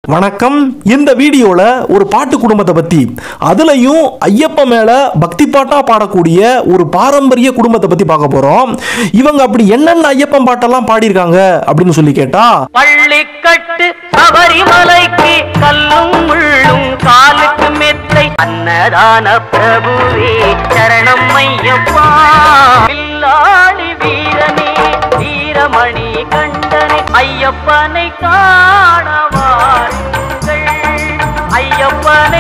வணக்கம் இந்த வீடியோல ஒரு பாட்டு குடும்பத்தை பத்தி அதுலயும் ஐயப்ப மேல பக்தி பாட்டா பாடக்கூடிய ஒரு பாரம்பரிய குடும்பத்தை பத்தி பார்க்க போறோம் இவங்க அப்படி என்னென்ன ஐயப்பன் பாட்டெல்லாம் பாடியிருக்காங்க அப்படின்னு சொல்லி கேட்டா பள்ளிக்கட்டு சபரிமலைக்கு கல்லும் முள்ளும் காலுக்கு மெத்தை அன்னதான பிரபுவே சரணம் ஐயப்பா வில்லாளி வீரனே வீரமணி கண்டனே ஐயப்பனை காணவாருங்கள் ஐயப்பனை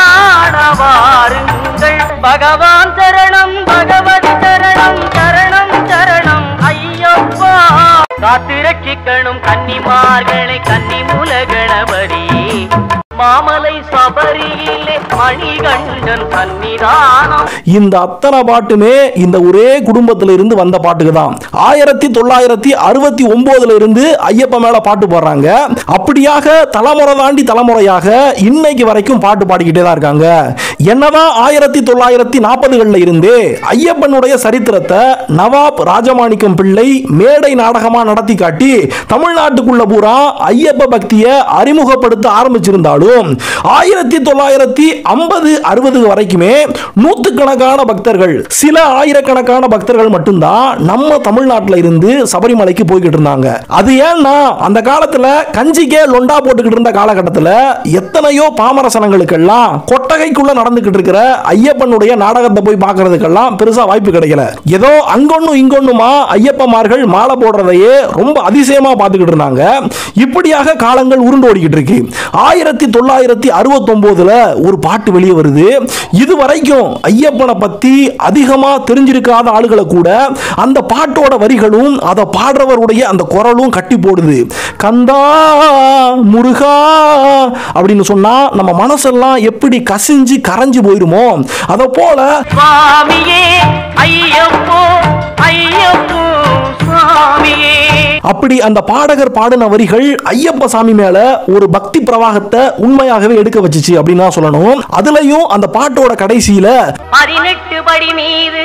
காணவாருங்கள் பகவான் சரணம் பகவதி சரணம் சரணம் சரணம் ஐயப்பா காத்திரட்சிக்கணும் கன்னிமார்களை கன்னிமூல கணபதி மாமலை சபரியிலே மணிகண்டன் சன்னிதானம் இந்த அத்தனை பாட்டுமே இந்த ஒரே குடும்பத்துல இருந்து வந்த பாட்டுக்கு தான் ஆயிரத்தி தொள்ளாயிரத்தி அறுபத்தி ஒன்பதுல இருந்து ஐயப்ப மேல பாட்டு பாடுறாங்க அப்படியாக தலைமுறை தாண்டி தலைமுறையாக இன்னைக்கு வரைக்கும் பாட்டு பாடிக்கிட்டே தான் இருக்காங்க என்னதான் ஆயிரத்தி தொள்ளாயிரத்தி நாற்பதுகளில் இருந்தே ஐயப்பனுடைய சரித்திரத்தை நவாப் ராஜமாணிக்கம் பிள்ளை மேடை நாடகமா நடத்தி காட்டி தமிழ்நாட்டுக்குள்ள பூரா ஐயப்ப பக்தியை அறிமுகப்படுத்த ஆரம்பிச்சிருந்தாலும் ஆயிரத்தி தொள்ளாயிரத்தி ஐம்பது அறுபது வரைக்குமே நூற்றுக்கணக்கான பக்தர்கள் சில ஆயிரக்கணக்கான பக்தர்கள் மட்டும்தான் நம்ம தமிழ்நாட்டில் இருந்து சபரிமலைக்கு போய்கிட்டு இருந்தாங்க அது ஏன்னா அந்த காலத்துல கஞ்சிக்கே லொண்டா போட்டுக்கிட்டு இருந்த காலகட்டத்தில் எத்தனையோ பாமரசனங்களுக்கெல்லாம் கொட்டகைக்குள்ள நடந்துகிட்டு இருக்கிற ஐயப்பனுடைய நாடகத்தை போய் பார்க்கறதுக்கெல்லாம் பெருசா வாய்ப்பு கிடைக்கல ஏதோ அங்கொன்னும் இங்கொன்னுமா ஐயப்பமார்கள் மாலை போடுறதையே ரொம்ப அதிசயமா பார்த்துக்கிட்டு இருந்தாங்க இப்படியாக காலங்கள் உருண்டு ஓடிக்கிட்டு இருக்கு ஆயிரத்தி தொள்ளாயிரத்தி அறுபத்தொன்பதுல ஒரு பாட்டு வெளியே வருது இது வரைக்கும் ஐயப்பனை பத்தி அதிகமா தெரிஞ்சிருக்காத ஆளுகளை கூட அந்த பாட்டோட வரிகளும் அதை பாடுறவருடைய அந்த குரலும் கட்டி போடுது கந்தா முருகா அப்படின்னு சொன்னா நம்ம மனசெல்லாம் எப்படி கசிஞ்சு கரைஞ்சு போயிருமோ அதை போல சுவாமியே ஐயப்போ ஐயப்போ சுவாமியே அப்படி அந்த பாடகர் பாடின வரிகள் ஐயப்ப சாமி மேல ஒரு பக்தி பிரவாகத்தை உண்மையாகவே எடுக்க வச்சுச்சு அப்படின்னு தான் சொல்லணும் அதுலயும் அந்த பாட்டோட கடைசியில பதினெட்டு படி மீது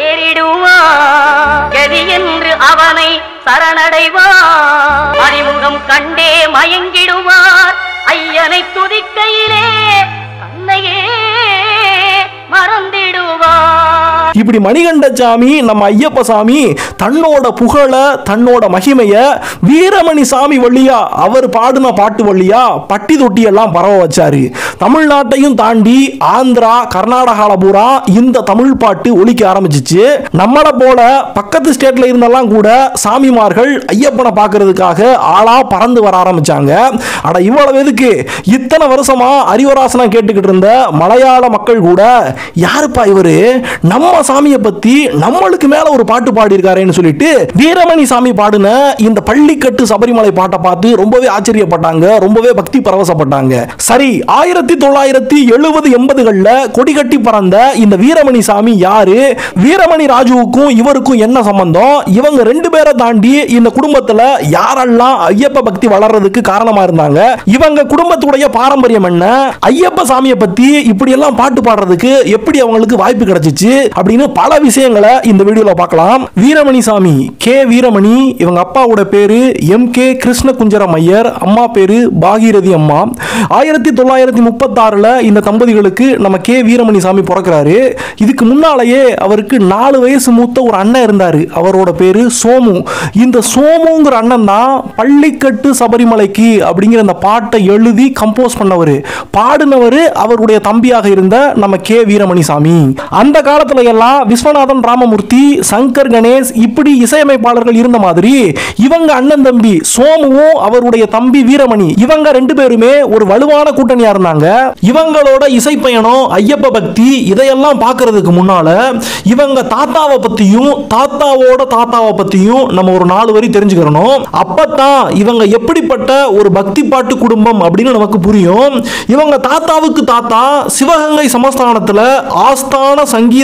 ஏறிடுவான் கதி என்று அவனை சரணடைவான் அறிமுகம் கண்டே மயங்கிடுவார் ஐயனை துதிக்கையிலே தன்னையே மறந்திடுவார் இப்படி மணிகண்டசாமி நம்ம ஐயப்ப சாமி தன்னோட புகழ தன்னோட மகிமைய வீரமணி சாமி வழியா அவர் பாடின பாட்டு வழியா பட்டி தொட்டி எல்லாம் பரவ வச்சாரு தமிழ்நாட்டையும் தாண்டி ஆந்திரா கர்நாடகால பூரா இந்த தமிழ் பாட்டு ஒலிக்க ஆரம்பிச்சிச்சு நம்மளை போல பக்கத்து ஸ்டேட்ல இருந்தெல்லாம் கூட சாமிமார்கள் ஐயப்பனை பார்க்கறதுக்காக ஆளா பறந்து வர ஆரம்பிச்சாங்க அட இவ்வளவு எதுக்கு இத்தனை வருஷமா அறிவராசனம் கேட்டுக்கிட்டு இருந்த மலையாள மக்கள் கூட யாருப்பா இவரு நம்ம சாமியை பத்தி நம்மளுக்கு மேல ஒரு பாட்டு பாடியிருக்காருன்னு சொல்லிட்டு வீரமணி சாமி பாடின இந்த பள்ளிக்கட்டு சபரிமலை பாட்டை பார்த்து ரொம்பவே ஆச்சரியப்பட்டாங்க ரொம்பவே பக்தி பரவசப்பட்டாங்க சரி ஆயிரத்தி தொள்ளாயிரத்தி எழுபது எண்பதுகள்ல கொடிகட்டி பறந்த இந்த வீரமணி சாமி யாரு வீரமணி ராஜுவுக்கும் இவருக்கும் என்ன சம்பந்தம் இவங்க ரெண்டு பேரை தாண்டி இந்த குடும்பத்துல யாரெல்லாம் ஐயப்ப பக்தி வளர்றதுக்கு காரணமா இருந்தாங்க இவங்க குடும்பத்துடைய பாரம்பரியம் என்ன ஐயப்ப சாமியை பத்தி இப்படி எல்லாம் பாட்டு பாடுறதுக்கு எப்படி அவங்களுக்கு வாய்ப்பு கிடைச்சிச்சு அப்படின்னு பல விஷயங்களை இந்த வீடியோல பார்க்கலாம் வீரமணி சாமி கே வீரமணி இவங்க அப்பாவோட பேரு எம் கே கிருஷ்ண குஞ்சரம் ஐயர் அம்மா பேரு பாகீரதி அம்மா ஆயிரத்தி தொள்ளாயிரத்தி முப்பத்தாறுல இந்த தம்பதிகளுக்கு நம்ம கே வீரமணி சாமி பிறக்கிறாரு இதுக்கு முன்னாலேயே அவருக்கு நாலு வயசு மூத்த ஒரு அண்ணன் இருந்தாரு அவரோட பேரு சோமு இந்த சோமுங்கிற அண்ணன் தான் பள்ளிக்கட்டு சபரிமலைக்கு அப்படிங்கிற அந்த பாட்டை எழுதி கம்போஸ் பண்ணவர் பாடினவர் அவருடைய தம்பியாக இருந்த நம்ம கே வீரமணி சாமி அந்த காலத்துல எல்லாம் விஸ்வநாதன் ராமமூர்த்தி சங்கர் கணேஷ் இப்படி இசையமைப்பாளர்கள் இருந்த மாதிரி இவங்க அண்ணன் தம்பி சோமுவும் அவருடைய தம்பி வீரமணி இவங்க ரெண்டு பேருமே ஒரு வலுவான கூட்டணியா இருந்தாங்க இவங்களோட இசை பயணம் ஐயப்ப பக்தி இதையெல்லாம் பார்க்கிறதுக்கு முன்னால இவங்க தாத்தாவை பத்தியும் தாத்தாவோட தாத்தாவை பத்தியும் நம்ம ஒரு நாலு வரி தெரிஞ்சுக்கிறணும் அப்பதான் இவங்க எப்படிப்பட்ட ஒரு பக்தி பாட்டு குடும்பம் அப்படின்னு நமக்கு புரியும் இவங்க தாத்தாவுக்கு தாத்தா சிவகங்கை சமஸ்தானத்துல ஆஸ்தான சங்கீத வித்வானா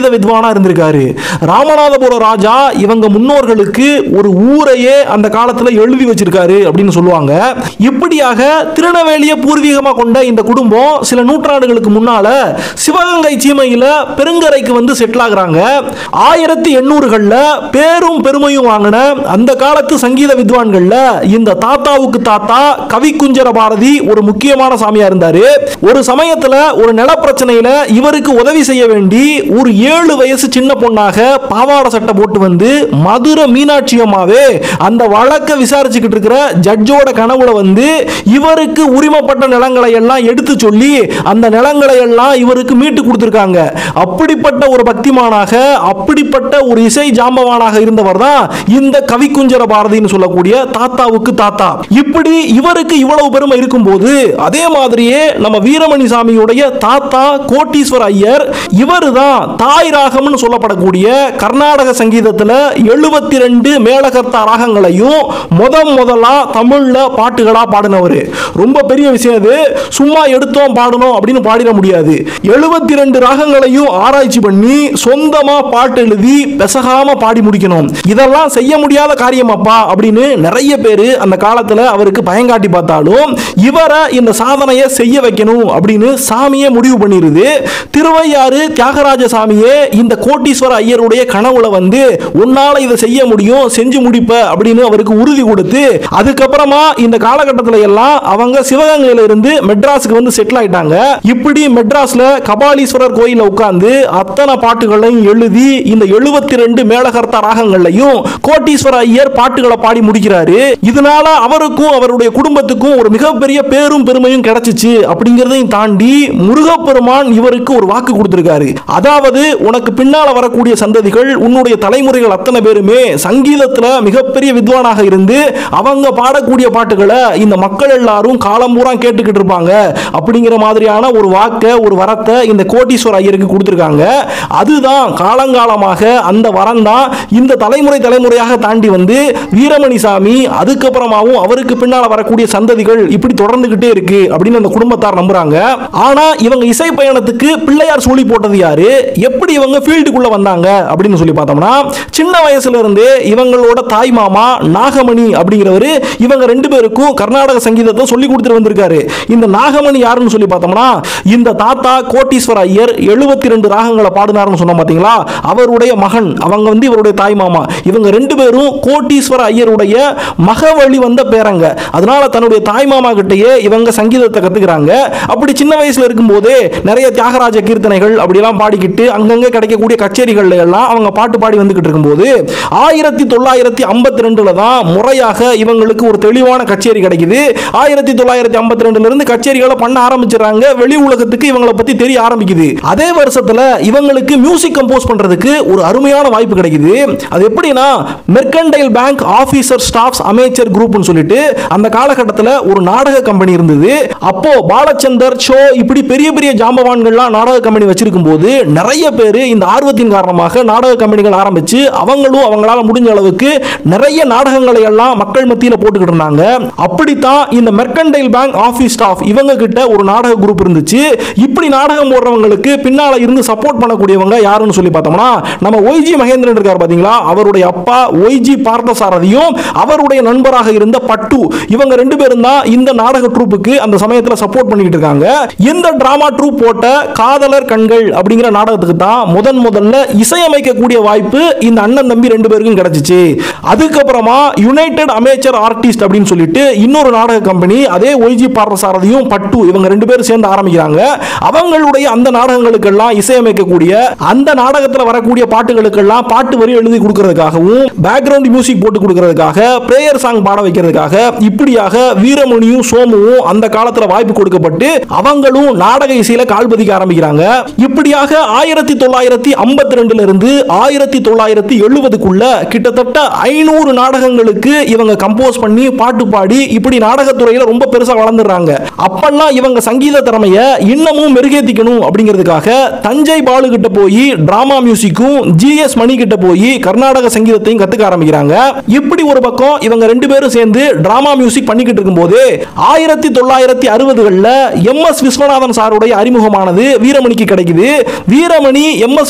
ஜாம்பவானா இருந்திருக்காரு ராமநாதபுர ராஜா இவங்க முன்னோர்களுக்கு ஒரு ஊரையே அந்த காலத்துல எழுதி வச்சிருக்காரு அப்படின்னு சொல்லுவாங்க இப்படியாக திருநெல்வேலியை பூர்வீகமா கொண்ட இந்த குடும்பம் சில நூற்றாண்டுகளுக்கு முன்னால சிவகங்கை சீமையில பெருங்கரைக்கு வந்து செட்டில் ஆகுறாங்க ஆயிரத்தி எண்ணூறுகள்ல பேரும் பெருமையும் வாங்கின அந்த காலத்து சங்கீத வித்வான்கள்ல இந்த தாத்தாவுக்கு தாத்தா கவிக்குஞ்சர பாரதி ஒரு முக்கியமான சாமியா இருந்தாரு ஒரு சமயத்துல ஒரு நிலப்பிரச்சனையில இவருக்கு உதவி செய்ய வேண்டி ஒரு ஏழு வயசு சின்ன பொண்ணாக பாவாடை சட்டை போட்டு வந்து மதுரை மீனாட்சி அம்மாவே அந்த வழக்கை விசாரிச்சுக்கிட்டு இருக்கிற ஜட்ஜோட கனவுல வந்து இவருக்கு உரிமைப்பட்ட நிலங்களை எல்லாம் எடுத்து சொல்லி அந்த நிலங்களை எல்லாம் இவருக்கு மீட்டு கொடுத்திருக்காங்க அப்படிப்பட்ட ஒரு பக்திமானாக அப்படிப்பட்ட ஒரு இசை ஜாம்பவானாக இருந்தவர் தான் இந்த கவிக்குஞ்சர பாரதின்னு சொல்லக்கூடிய தாத்தாவுக்கு தாத்தா இப்படி இவருக்கு இவ்வளவு பெருமை இருக்கும்போது அதே மாதிரியே நம்ம வீரமணி சாமியுடைய தாத்தா கோட்டீஸ்வர ஐயர் இவர் தான் தாய் ராகம்னு சொல்லப்படக்கூடிய கர்நாடக சங்கீதத்துல எழுபத்தி ரெண்டு மேலகர்த்தா ராகங்களையும் முத முதலா தமிழ்ல பாட்டுகளா பாடினவர் ரொம்ப பெரிய விஷயம் இது சும்மா எடுத்தோம் பாடணும் அப்படின்னு பாடிட முடியாது எழுபத்தி ரெண்டு ராகங்களையும் ஆராய்ச்சி பண்ணி சொந்தமா பாட்டு எழுதி பெசகாம பாடி முடிக்கணும் இதெல்லாம் செய்ய முடியாத காரியமாப்பா அப்படின்னு நிறைய பேர் அந்த காலத்துல அவருக்கு பயங்காட்டி பார்த்தாலும் இவரை இந்த சாதனையை செய்ய வைக்கணும் அப்படின்னு சாமியே முடிவு பண்ணிருது திருவையாறு தியாகராஜ சாமியே இந்த கோட்டீஸ்வர ஐயருடைய கனவுல வந்து உன்னால இதை செய்ய முடியும் செஞ்சு முடிப்ப அப்படின்னு அவருக்கு உறுதி கொடுத்து அதுக்கப்புறமா இந்த காலகட்டத்தில் எல்லாம் அவங்க சிவகங்கையில இருந்து மெட்ராஸுக்கு வந்து செட்டில் ஆயிட்டாங்க இப்படி மெட்ராஸ்ல கபாலீஸ்வரர் கோயில உட்கார்ந்து அத்தனை பாட்டுகளையும் எழுதி இந்த எழுபத்தி ரெண்டு மேலகர்த்த ராகங்களையும் கோட்டீஸ்வர ஐயர் பாட்டுகளை பாடி முடிக்கிறாரு இதனால அவருக்கும் அவருடைய குடும்பத்துக்கும் ஒரு மிகப்பெரிய பேரும் பெருமையும் கிடைச்சிச்சு அப்படிங்கிறதையும் தாண்டி முருகப்பெருமான் இவருக்கு ஒரு வாக்கு கொடுத்திருக்காரு அதாவது உனக்கு பின்னால வரக்கூடிய சந்ததிகள் உன்னுடைய தலைமுறைகள் அத்தனை பேருமே சங்கீதத்துல மிகப்பெரிய வித்வானாக இருந்து அவங்க பாடக்கூடிய பாட்டுகளை இந்த மக்கள் எல்லாரும் காலம் பூரா கேட்டுக்கிட்டு இருப்பாங்க அப்படிங்கிற மாதிரியான ஒரு வாக்க ஒரு வரத்தை இந்த கோட்டீஸ்வர ஐயருக்கு கொடுத்திருக்காங்க அதுதான் காலங்காலமாக அந்த வரம் தான் இந்த தலைமுறை தலைமுறையாக தாண்டி வந்து வீரமணி சாமி அதுக்கப்புறமாவும் அவருக்கு பின்னால வரக்கூடிய சந்ததிகள் இப்படி தொடர்ந்துகிட்டே இருக்கு அப்படின்னு அந்த குடும்பத்தார் நம்புறாங்க ஆனா இவங்க இசை பயணத்துக்கு பிள்ளையார் சூழி போட்டது யாரு எப்படி இவங்க ஃபீல்டுக்குள்ள வந்தாங்க அப்படின்னு சொல்லி பார்த்தோம்னா சின்ன வயசுல இருந்தே இவங்களோட தாய் மாமா நாகமணி அப்படிங்கிறவரு இவங்க ரெண்டு பேருக்கும் கர்நாடக சங்கீதத்தை சொல்லி கொடுத்துட்டு வந்திருக்காரு இந்த நாகமணி யாருன்னு சொல்லி பார்த்தோம்னா இந்த தாத்தா கோட்டீஸ்வர ஐயர் எழுபத்தி ரெண்டு ராகங்களை பாடினார்னு சொன்னோம் பாத்தீங்களா அவருடைய மகன் அவங்க வந்து இவருடைய தாய் மாமா இவங்க ரெண்டு பேரும் கோட்டீஸ்வர ஐயருடைய மக வழி வந்த பேரங்க அதனால தன்னுடைய தாய் மாமா கிட்டயே இவங்க சங்கீதத்தை கத்துக்கிறாங்க அப்படி சின்ன வயசுல இருக்கும்போதே நிறைய தியாகராஜ கீர்த்தனைகள் அப்படிலாம் பாடிக்கிட்டு அங்கங்க கிடைக்கக்கூடிய கச்சேரிகள்ல எல்லாம் அவங்க பாட்டு பாடி வந்துகிட்டு இருக்கும்போது ஆயிரத்தி தொள்ளாயிரத்தி ஐம்பத்தி ரெண்டுல தான் முறையாக இவங்களுக்கு ஒரு தெளிவான கச்சேரி கிடைக்குது ஆயிரத்தி தொள்ளாயிரத்தி ஐம்பத்தி ரெண்டுல இருந்து கச்சேரிகளை பண்ண ஆரம்பிச்சிடறாங்க வெளி உலகத்துக்கு இவங்களை பத்தி தெரிய ஆரம்பிக்குது அதே வருஷத்துல இவங்களுக்கு மியூசிக் கம்போஸ் பண்றதுக்கு ஒரு அருமையான வாய்ப்பு கிடைக்குது அது எப்படின்னா mercantile bank officer staffs amateur குரூப்னு சொல்லிட்டு அந்த காலகட்டத்தில் ஒரு நாடக கம்பெனி இருந்தது அப்போ பாலச்சந்தர் ஷோ இப்படி பெரிய பெரிய ஜாம்பவான்கள்லாம் நாடக கம்பெனி வச்சிருக்கும் போது நிறைய பேர் இந்த ஆர்வத்தின் காரணமாக நாடக கம்பெனிகள் ஆரம்பிச்சு அவங்களும் அவங்களால முடிஞ்ச அளவுக்கு நிறைய நாடகங்களை எல்லாம் மக்கள் மத்தியில் போட்டுக்கிட்டு இருந்தாங்க அப்படித்தான் இந்த மெர்கண்டைல் பேங்க் ஆபீஸ் ஸ்டாஃப் இவங்க கிட்ட ஒரு நாடக குரூப் இருந்துச்சு இப்படி நாடகம் போடுறவங்களுக்கு பின்னால இருந்து சப்போர்ட் பண்ணக்கூடியவங்க யாருன்னு சொல்லி பார்த்தோம்னா நம்ம ஒய்ஜி மகேந்திரன் இருக்கார் பாத்தீங்களா அவருடைய அப்பா ஒய்ஜி பார்த்தசாரதியும் அவருடைய நண்பராக இருந்த பட்டு இவங்க ரெண்டு பேரும் தான் இந்த நாடக ட்ரூப்புக்கு அந்த சமயத்தில் சப்போர்ட் பண்ணிக்கிட்டு இருக்காங்க இந்த டிராமா ட்ரூப் போட்ட காதலர் கண்கள் அப்படிங்கிற நாடகத்துக்கு தான் முதன் முதல்ல இசையமைக்கக்கூடிய வாய்ப்பு இந்த அண்ணன் தம்பி ரெண்டு பேருக்கும் கிடைச்சிச்சு அதுக்கப்புறமா யுனைடெட் அமேச்சர் ஆர்டிஸ்ட் அப்படின்னு சொல்லிட்டு இன்னொரு நாடக கம்பெனி அதே ஒய்ஜி பார்த்தசாரதியும் பட்டு இவங்க ரெண்டு பேரும் சேர்ந்து ஆரம்பிக்கிறாங்க அவங்களுடைய அந்த நாடகங்களுக்கெல்லாம் இசையமைக்கக்கூடிய அந்த நாடகத்தில் வரக்கூடிய பாட்டுகளுக்கெல்லாம் பாட்டு வரி எழுதி கொடுக்கறதுக்காகவும் பேக்ரவுண்ட் மியூசிக் போட்டு கொடுக்கறதுக்காக பிரேயர் சாங் பாட வைக்கிறதுக்காக இப்படியாக வீரமணியும் சோமுவும் அந்த காலத்துல வாய்ப்பு கொடுக்கப்பட்டு அவங்களும் நாடக இசையில கால் பதிக்க ஆரம்பிக்கிறாங்க இப்படியாக ஆயிரத்தி தொள்ளாயிரத்தி ஐம்பத்தி ரெண்டுல இருந்து ஆயிரத்தி தொள்ளாயிரத்தி எழுபதுக்குள்ள கிட்டத்தட்ட ஐநூறு நாடகங்களுக்கு இவங்க கம்போஸ் பண்ணி பாட்டு பாடி இப்படி நாடகத்துறையில ரொம்ப பெருசா வளர்ந்துடுறாங்க அப்பெல்லாம் இவங்க சங்கீத திறமைய இன்னமும் மெருகேத்திக்கணும் அப்படிங்கிறதுக்காக தஞ்சை பாலு கிட்ட போய் டிராமா மியூசிக்கும் ஜிஎஸ் மணி கிட்ட போய் கர்நாடக சங்கீதத்தையும் கத்துக்க ஆரம்பிக்கிறாங்க இப்படி ஒரு பக்கம் இவங்க ரெண்டு பேரும் சேர்ந்து டிராமா மியூசிக் பண்ணிக்கிட்டு இருக்கும்போது ஆயிரத்தி தொள்ளாயிரத்தி அறுபதுகளில் எம் எஸ் விஸ்வநாதன் சாருடைய அறிமுகமானது வீரமணிக்கு கிடைக்குது Veeramani M S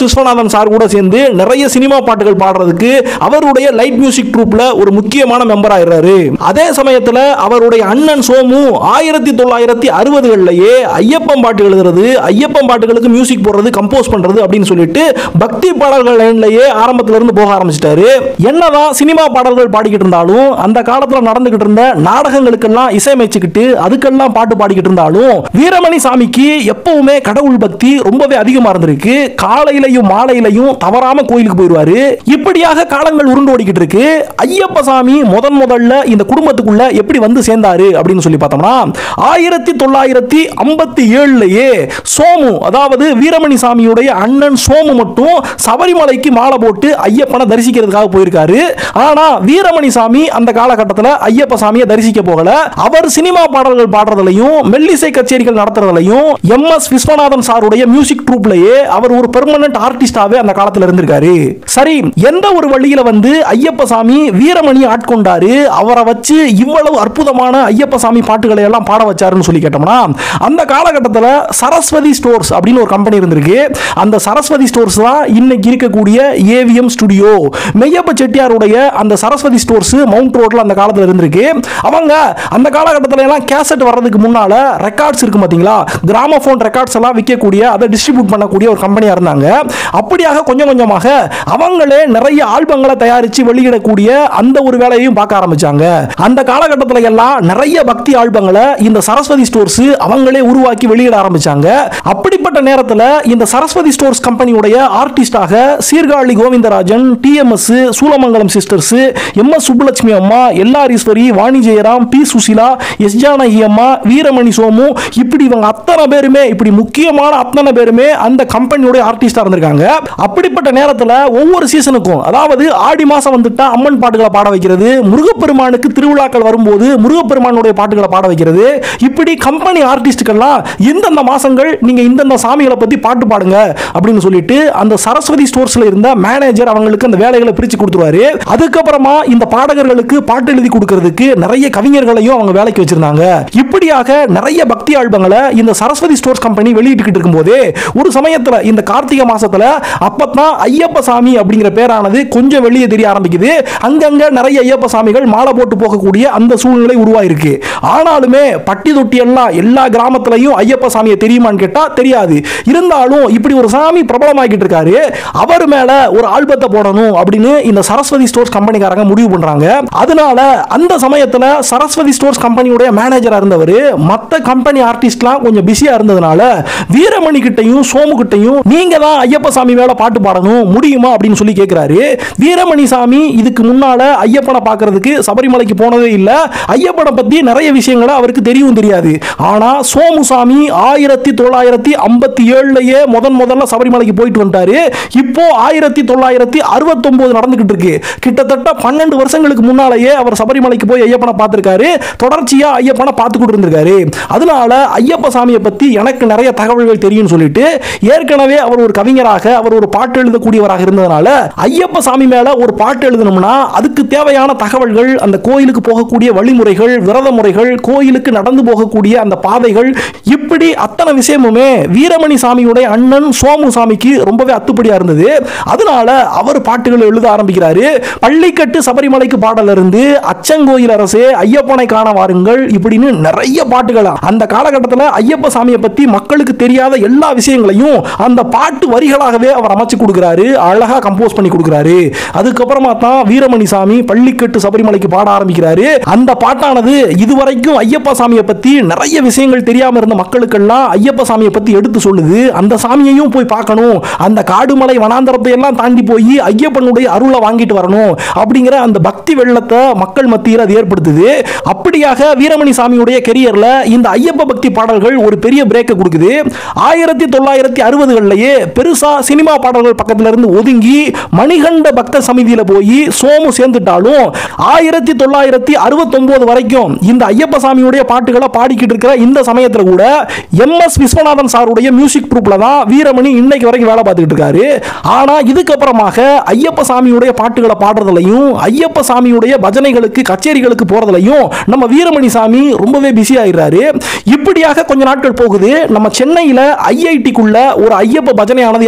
Viswanathan sir கூட சேர்ந்து நிறைய சினிமா பாட்டுகள் பாடுறதுக்கு அவருடைய லைட் மியூசிக் ட்ரூப்ல ஒரு முக்கியமான மெம்பர் ஆயிடுறாரு அதே சமயத்துல அவருடைய அண்ணன் சோமு ஆயிரத்தி தொள்ளாயிரத்தி அறுபதுகள்லயே ஐயப்பன் பாட்டு எழுதுறது ஐயப்பன் பாட்டுகளுக்கு மியூசிக் போடுறது கம்போஸ் பண்றது அப்படின்னு சொல்லிட்டு பக்தி பாடல்கள் லைன்லயே ஆரம்பத்துல இருந்து போக ஆரம்பிச்சிட்டாரு என்னதான் சினிமா பாடல்கள் பாடிக்கிட்டு இருந்தாலும் அந்த காலத்துல நடந்துகிட்டு இருந்த நாடகங்களுக்கெல்லாம் இசையமைச்சுக்கிட்டு அதுக்கெல்லாம் பாட்டு பாடிக்கிட்டு இருந்தாலும் வீரமணி சாமிக்கு எப்பவுமே கடவுள் பக்தி ரொம்பவே அதிகமா இருந்திருக்கு காலையிலையும் மாலையிலையும் தவறாம கோயிலுக்கு போயிடுவாரு இப்படியாக காலங்கள் உருண்டு ஓடிக்கிட்டு இருக்கு ஐயப்ப சாமி முதன் முதல்ல இந்த குடும்பத்துக்குள்ள எப்படி வந்து சேர்ந்தாரு அப்படின்னு சொல்லி பார்த்தோம்னா ஆயிரத்தி தொள்ளாயிரத்தி ஐம்பத்தி ஏழுலயே சோமு அதாவது வீரமணி சாமியுடைய அண்ணன் சோமு மட்டும் சபரிமலைக்கு மாலை போட்டு ஐயப்பனை தரிசிக்கிறதுக்காக போயிருக்காரு ஆனா வீரமணி சாமி அந்த காலகட்டத்தில் ஐயப்ப சாமியை தரிசிக்க போகல அவர் சினிமா பாடல்கள் பாடுறதுலையும் மெல்லிசை கச்சேரிகள் நடத்துறதுலையும் எம் எஸ் விஸ்வநாதன் சாருடைய மியூசிக் ட்ரூப்லயே அவர் ஒரு பெர்மனன்ட் ஆர்டிஸ்டாவே அந்த காலத்துல இருந்திருக்காரு சரி எந்த ஒரு வழியில வந்து ஐயப்ப சாமி வீரமணி ஆட்கொண்டாரு அவரை வச்சு இவ்வளவு அற்புதமான ஐயப்ப சாமி பாட்டுகளை எல்லாம் பாட வச்சாருன்னு சொல்லி கேட்டோம்னா அந்த காலகட்டத்தில் சரஸ்வதி ஸ்டோர்ஸ் அப்படின்னு ஒரு கம்பெனி இருந்திருக்கு அந்த சரஸ்வதி ஸ்டோர்ஸ் தான் இன்னைக்கு இருக்கக்கூடிய ஏவிஎம் ஸ்டுடியோ மெய்யப்ப செட்டியாருடைய அந்த சரஸ்வதி ஸ்டோர்ஸ் மவுண்ட் ரோட்ல அந்த காலத்தில் இருந்திருக்கு அவங்க அந்த காலகட்டத்தில் எல்லாம் கேசட் வர்றதுக்கு முன்னால ரெக்கார்ட்ஸ் இருக்கு பார்த்தீங்களா கிராமபோன் ரெக்கார்ட்ஸ் எல்லாம் விற்கக்கூடிய அதை டிஸ்ட்ரிபியூட் பண்ணக்கூடிய ஒரு கம்பெனியா இருந்தாங்க அப்படியாக கொஞ்சம் கொஞ்சமாக அவங்களே நிறைய ஆல்பங்களை தயாரித்து வெளியிடக்கூடிய அந்த ஒரு வேலையையும் பார்க்க ஆரம்பிச்சாங்க அந்த காலகட்டத்தில் எல்லாம் நிறைய பக்தி ஆல்பங்களை இந்த சரஸ்வதி ஸ்டோர்ஸ் அவங்களே உருவாக்கி வெளியிட ஆரம்பிச்சாங்க அப்படிப்பட்ட நேரத்தில் இந்த சரஸ்வதி ஸ்டோர்ஸ் கம்பெனியுடைய ஆர்டிஸ்டாக Sirkazhi Govindarajan TMS Soolamangalam sisters M S Subbulakshmi அம்மா LR Eswari Vani Jayaram P Susheela S Janaki அம்மா வீரமணி சோமு இப்படி இவங்க அத்தனை பேருமே இப்படி முக்கியமான அத்தனை பேருமே அந்த கம்பெனியோட ஆர்டிஸ்டா இருந்திருக்காங்க அப்படிப்பட்ட நேரத்தில் ஒவ்வொரு சீசனுக்கும் அதாவது ஆடி மாசம் வந்துட்டா அம்மன் பாட்டுகளை பாட வைக்கிறது முருகப்பெருமானுக்கு திருவிழாக்கள் வரும்போது முருகப்பெருமானுடைய பாட்டுகளை பாட வைக்கிறது இப்படி கம்பெனி ஆர்டிஸ்டுக்கெல்லாம் இந்தந்த மாசங்கள் நீங்க இந்தந்த சாமிகளை பத்தி பாட்டு பாடுங்க அப்படின்னு சொல்லிட்டு அந்த சரஸ்வதி ஸ்டோர்ஸ்ல இருந்த மேனேஜர் அவங்களுக்கு அந்த வேலைகளை பிரிச்சு கொடுத்துருவாரு அதுக்கப்புறமா இந்த பாடகர்களுக்கு பாட்டு எழுதி கொடுக்கறதுக்கு நிறைய கவிஞர்களையும் அவங்க வேலைக்கு வச்சிருந்தாங்க இப்படியாக நிறைய பக்தி ஆல்பங்களை இந்த சரஸ்வதி ஸ்டோர்ஸ் கம்பெனி வெளியிட்டுக்கிட்டு இருக்கும்போது ஒரு சமயத்துல இந்த கார்த்திகை மாசத்துல அப்பதான் ஐயப்ப சாமி அப்படிங்கிற பேரானது கொஞ்சம் வெளியே தெரிய ஆரம்பிக்குது அங்கங்க நிறைய ஐயப்ப சாமிகள் மாலை போட்டு போகக்கூடிய அந்த சூழ்நிலை உருவாயிருக்கு ஆனாலுமே பட்டி தொட்டி எல்லாம் எல்லா கிராமத்திலையும் ஐயப்ப சாமியை தெரியுமான்னு கேட்டா தெரியாது இருந்தாலும் இப்படி ஒரு சாமி பிரபலமாக்கிட்டு இருக்காரு அவர் மேல ஒரு ஆல்பத்தை போடணும் அப்படின்னு இந்த சரஸ்வதி ஸ்டோர்ஸ் கம்பெனிக்காரங்க முடிவு பண்றாங்க அதனால அந்த சமயத்துல சரஸ்வதி ஸ்டோர்ஸ் கம்பெனியுடைய மேனேஜரா இருந்தவர் மற்ற கம்பெனி ஆர்டிஸ்ட்லாம் கொஞ்சம் பிஸியா இருந்ததுனால வீரமணி கிட்டையும் சோமு கிட்டையும் நீங்க தான் ஐயப்ப சாமி மேல பாட்டு பாடணும் முடியுமா அப்படின்னு சொல்லி கேட்கிறாரு வீரமணி சாமி இதுக்கு முன்னால ஐயப்பனை பார்க்கிறதுக்கு சபரிமலைக்கு போனதே இல்ல ஐயப்பனை பத்தி நிறைய விஷயங்களை அவருக்கு தெரியவும் தெரியாது ஆனா சோமு சாமி ஆயிரத்தி தொள்ளாயிரத்தி ஐம்பத்தி ஏழுலயே முதன் முதல்ல சபரிமலைக்கு போயிட்டு வந்துட்டாரு இப்போ ஆயிரத்தி தொள்ளாயிரத்தி அறுபத்தொன்பது நடந்துகிட்டு இருக்கு கிட்டத்தட்ட பன்னெண்டு வருஷங்களுக்கு முன்னாலேயே அவர் சபரிமலைக்கு போய் ஐயப்பனை பார்த்திருக்காரு தொடர்ச்சியா ஐயப்பனை பார்த்துக்கிட்டு இருந்திருக்காரு அதனால ஐயப்ப சாமியை பத்தி எனக்கு நிறைய தகவல்கள் தெரியும்னு சொல்லிட்டு ஏற்கனவே அவர் ஒரு கவிஞராக அவர் ஒரு பாட்டு எழுதக்கூடியவராக இருந்ததுனால ஐயப்ப சாமி மேல ஒரு பாட்டு எழுதணும்னா அதுக்கு தேவையான தகவல்கள் அந்த கோயிலுக்கு போகக்கூடிய வழிமுறைகள் விரத முறைகள் கோயிலுக்கு நடந்து போகக்கூடிய அந்த பாதைகள் இப்படி அத்தனை விஷயமுமே வீரமணி சாமியுடைய அண்ணன் சோமு சாமிக்கு ரொம்பவே அத்துப்படியா இருந்தது அதனால அவர் பாட்டுகள் எழுத ஆரம்பிக்கிறாரு பள்ளிக்கட்டு சபரிமலைக்கு பாடல இருந்து அச்சங்கோயில் அரசே ஐயப்பனை காண வாருங்கள் இப்படின்னு நிறைய பாட்டுகள் அந்த காலகட்டத்தில் ஐயப்ப சாமியை பத்தி மக்களுக்கு தெரியாத எல்லா விஷயங்களையும் அந்த பாட்டு வரிகளாகவே அவர் அமைச்சு கொடுக்கிறாரு அழகா கம்போஸ் பண்ணி கொடுக்கிறாரு அதுக்கப்புறமா தான் வீரமணி சாமி பள்ளிக்கட்டு சபரிமலைக்கு பாட ஆரம்பிக்கிறாரு அந்த பாட்டானது இதுவரைக்கும் ஐயப்ப சாமியை பத்தி நிறைய விஷயங்கள் தெரியாம இருந்த மக்களுக்கெல்லாம் ஐயப்ப சாமியை பத்தி எடுத்து சொல்லுது அந்த சாமியையும் போய் பார்க்கணும் அந்த காடுமலை வனாந்தரத்தை எல்லாம் தாண்டி போய் ஐயப்பனுடைய அருளை வாங்கிட்டு வரணும் அப்படிங்கிற அந்த பக்தி வெள்ளத்தை மக்கள் மத்தியில் அது ஏற்படுத்துது அப்படியாக வீரமணி சாமியுடைய கெரியர்ல இந்த ஐயப்ப பக்தி பாடல்கள் ஒரு பெரிய பிரேக்கை கொடுக்குது ஆயிரத்தி தொள்ளாயிரத்தி அறுபதுகள்லயே பெருசா சினிமா பாடல்கள் பக்கத்துல இருந்து ஒதுங்கி மணிகண்ட பக்த சமிதியில போய் சோமு சேர்ந்துட்டாலும் ஆயிரத்தி தொள்ளாயிரத்தி அறுபத்தொன்பது வரைக்கும் இந்த ஐயப்ப சாமியுடைய பாட்டுகளை பாடிக்கிட்டு இருக்கிற இந்த சமயத்துல கூட எம் எஸ் விஸ்வநாதன் சாருடைய மியூசிக் குரூப்ல தான் வீரமணி இன்னைக்கு வரைக்கும் வேலை பார்த்துக்கிட்டு இருக்காரு ஆனா இதுக்கப்புறமாக ஐயப்ப சாமியுடைய பாட்டுகளை பாடுறதுலையும் ஐயப்ப சாமியுடைய பஜனைகளுக்கு கச்சேரிகளுக்கு போறதுலையும் நம்ம வீரமணி சாமி ரொம்பவே பிஸி ஆயிடுறாரு இப்படியாக கொஞ்ச நாட்கள் போகுது நம்ம சென்னையில ஐஐடிக்குள்ள ஒரு ஐயப்ப பஜனையானது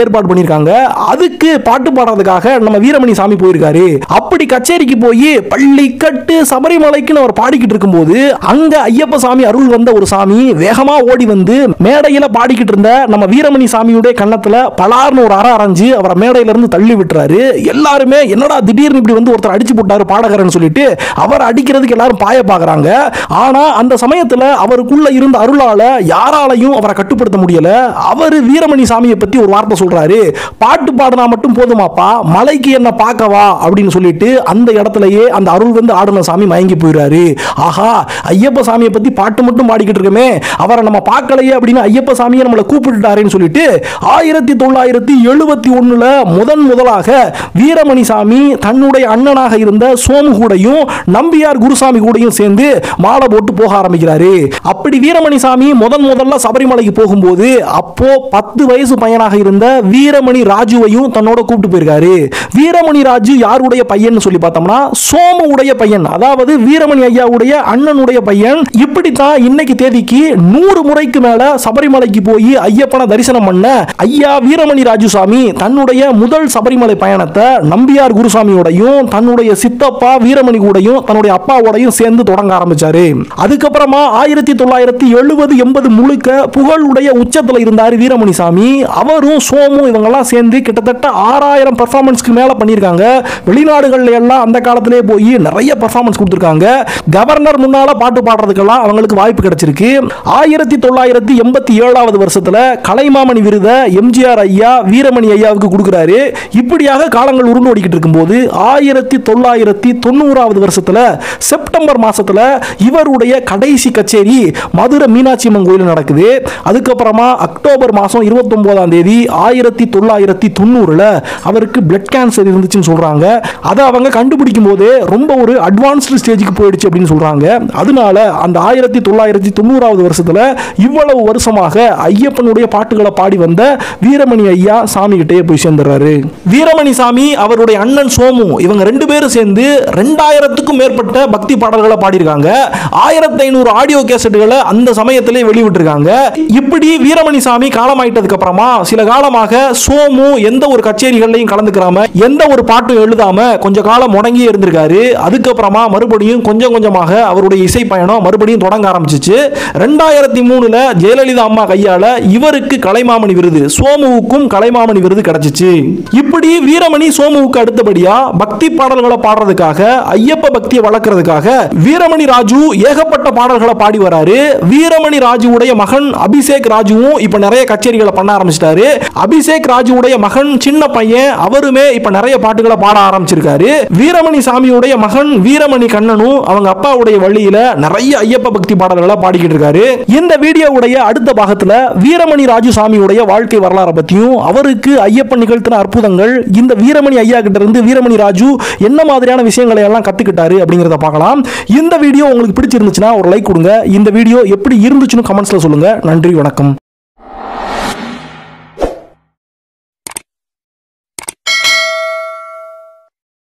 ஏற்பாடு பண்ணியிருக்காங்க அதுக்கு பாட்டு பாடுறதுக்காக நம்ம வீரமணி சாமி போயிருக்காரு அப்படி கச்சேரிக்கு போய் பள்ளிக்கட்டு சபரிமலைக்குன்னு அவர் பாடிக்கிட்டு இருக்கும்போது அங்க ஐயப்ப சாமி அருள் வந்த ஒரு சாமி வேகமா ஓடி வந்து மேடையில பாடிக்கிட்டு இருந்த நம்ம வீரமணி சாமியுடைய கன்னத்துல பலார்னு ஒரு அற அரைஞ்சு அவரை மேடையில இருந்து தள்ளி விட்டுறாரு எல்லாருமே என்னடா திடீர்னு இப்படி வந்து ஒருத்தர் அடிச்சு போட்டாரு பாடகர்னு சொல்லிட்டு அவர் அடிக்கிறதுக்கு எல்லாரும் பாய பாக்குறாங்க ஆனா அந்த சமயத்துல அவருக்குள்ள இருந்த அருளால யாராலையும் அவரை கட்டுப்படுத்த முடியல அவர் வீரமணி சாமியை பத்தி ஒரு வார்த்தை சொல்றாரு பாட்டு பாடினா மட்டும் போதுமாப்பா மலைக்கு என்ன பார்க்கவா அப்படின்னு சொல்லிட்டு அந்த இடத்துலயே அந்த அருள் வந்து ஆடின சாமி மயங்கி போயிடுறாரு ஆஹா ஐயப்ப சாமியை பத்தி பாட்டு மட்டும் பாடிக்கிட்டு இருக்கமே அவரை நம்ம பார்க்கலையே அப்படின்னு ஐயப்ப சாமியை நம்மளை கூப்பிட்டுட்டாருன்னு சொல்லிட்டு ஆயிரத்தி தொள்ளாயிரத்தி எழுபத்தி ஒண்ணுல முதன் முதலாக வீரமணி சாமி தன்னுடைய அண்ணனாக இருந்த சோமு கூடையும் நம்பியார் குருசாமி கூடையும் சேர்ந்து மாலை போட்டு போக ஆரம்பிக்கிறாரு அப்படி வீரமணி சாமி முதன் முதல்ல சபரிமலைக்கு போகும்போது அப்போ பத்து வயசு பையனாக இருந்த வீரமணி ராஜுவையும் தன்னோட கூப்பிட்டு போயிருக்காரு வீரமணி ராஜு யாருடைய பையன் சொல்லி பார்த்தோம்னா சோமுடைய பையன் அதாவது வீரமணி ஐயாவுடைய அண்ணனுடைய பையன் இப்படித்தான் இன்னைக்கு தேதிக்கு நூறு முறைக்கு மேல சபரிமலைக்கு போய் ஐயப்பனை தரிசனம் பண்ண ஐயா வீரமணி ராஜு சாமி தன்னுடைய முதல் சபரிமலை பயணத்தை நம்பியார் குருசாமியோடையும் தன்னுடைய சித்தப்பா வீரமணி கூடயும் தன்னுடைய அப்பாவோடையும் சேர்ந்து தொடங்க ஆரம்பிச்சாரு அதுக்கப்புறமா ஆயிரத்தி தொள்ளாயிரத்தி எழுபது எண்பது முழுக்க புகழுடைய உச்சத்துல இருந்தார் வீரமணி சாமி அவரும் சோமு இவங்கெல்லாம் சேர்ந்து கிட்டத்தட்ட ஆறாயிரம் பர்ஃபார்மன்ஸ்க்கு மேல பண்ணியிருக்காங்க வெளிநாடுகள்ல எல்லாம் அந்த காலத்திலே போய் நிறைய பர்ஃபார்மன்ஸ் கொடுத்துருக்காங்க கவர்னர் முன்னால பாட்டு பாடுறதுக்கெல்லாம் அவங்களுக்கு வாய்ப்பு கிடைச்சிருக்கு ஆயிரத்தி தொள்ளாயிரத்தி எண்பத்தி ஏழாவது வருஷத்துல கலைமாமணி விருதை எம்ஜிஆர் ஐயா வீரமணி ஐயாவுக்கு கொடுக்குறாரு இப்படியாக காலங்கள் உருண்டு ஓடிக்கிட்டு இருக்கும்போது ஆயிரத்தி தொள்ளாயிரத்தி தொண்ணூறாவது வருஷத்துல செப்டம்பர் மாசத்துல இவருடைய கடைசி கச்சேரி மதுரை மீனாட்சி அம்மன் கோயில் நடக்குது அதுக்கப்புறமா அக்டோபர் மாசம் இருபத்தொன்பதாம் தேதி ஆயிரத்தி தொள்ளாயிரத்தி தொண்ணூறுல அவருக்கு பிளட் கேன்சர் இருந்துச்சுன்னு சொல்றாங்க அதை அவங்க கண்டுபிடிக்கும் போதே ரொம்ப ஒரு அட்வான்ஸ்டு ஸ்டேஜுக்கு போயிடுச்சு அப்படின்னு சொல்றாங்க அதனால அந்த ஆயிரத்தி தொள்ளாயிரத்தி தொண்ணூறாவது வருஷத்துல இவ்வளவு வருஷமாக ஐயப்பனுடைய பாட்டுகளை பாடி வந்த வீரமணி ஐயா சாமி கிட்டே போய் சேர்ந்துடுறாரு வீரமணி சாமி அவருடைய அண்ணன் சோமு இவங்க ரெண்டு பேரும் சேர்ந்து ரெண்டாயிரத்துக்கும் மேற்பட்ட பக்தி பாடல்களை பாடியிருக்காங்க ஆயிரத்தி ஐநூறு ஆடியோ கேசட்டுகளை அந்த சமயத்திலே வெளிவிட்டிருக்காங்க இப்படி வீரமணி சாமி காலமாயிட்டதுக்கு அப்புறமா சில காலமாக சோமு எந்த ஒரு கச்சேரிகள்லையும் கலந்துக்கிறாம எந்த ஒரு பாட்டும் எழுதாம கொஞ்ச காலம் முடங்கி இருந்திருக்காரு அதுக்கப்புறமா மறுபடியும் கொஞ்சம் கொஞ்சமாக அவருடைய இசை பயணம் மறுபடியும் தொடங்க ஆரம்பிச்சிச்சு ரெண்டாயிரத்தி மூணுல ஜெயலலிதா அம்மா கையால இவருக்கு கலைமாமணி விருது சோமுவுக்கும் கலைமாமணி விருது கிடைச்சிச்சு இப்படி வீரமணி சோமுவுக்கு அடுத்தபடியா பக்தி பாடல்களை பாடுறதுக்காக ஐயப்ப பக்தியை வளர்க்கறதுக்காக வீரமணி ராஜு ஏகப்பட்ட பாடல்களை பாடி வராரு வீரமணி ராஜுவுடைய மகன் அபிஷேக் ராஜுவும் இப்ப நிறைய கச்சேரிகளை பண்ண ஆரம்பிச்சிட்டாரு அபிஷேக் ராஜுவுடைய மகன் சின்ன பையன் அவருமே இப்ப நிறைய பாட்டுகளை பாட ஆரம்பிச்சிருக்காரு வீரமணி சாமியுடைய மகன் வீரமணி கண்ணனும் அவங்க அப்பாவுடைய வழியில நிறைய ஐயப்ப பக்தி பாடல்களை பாடிக்கிட்டு இருக்காரு இந்த வீடியோவுடைய அடுத்த பாகத்துல வீரமணி ராஜு சாமியுடைய வாழ்க்கை வரலாறை பத்தியும் அவருக்கு ஐயப்பன் நிகழ்த்தின அற்புதங்கள் இந்த வீரமணி ஐயா கிட்ட இருந்து வீரமணி ராஜு என்ன மாதிரியான விஷயங்களை எல்லாம் கத்துக்கிட்டாரு அப்படிங்கறத பார்க்கலாம் இந்த வீடியோ உங்களுக்கு பிடிச்சிருந்துச்சுன்னா ஒரு லைக் கொடுங்க இந்த வீடியோ எப்படி இருந்துச்சுன்னு கமெண்ட்ஸ்ல சொல்லுங்க நன்றி வணக்கம்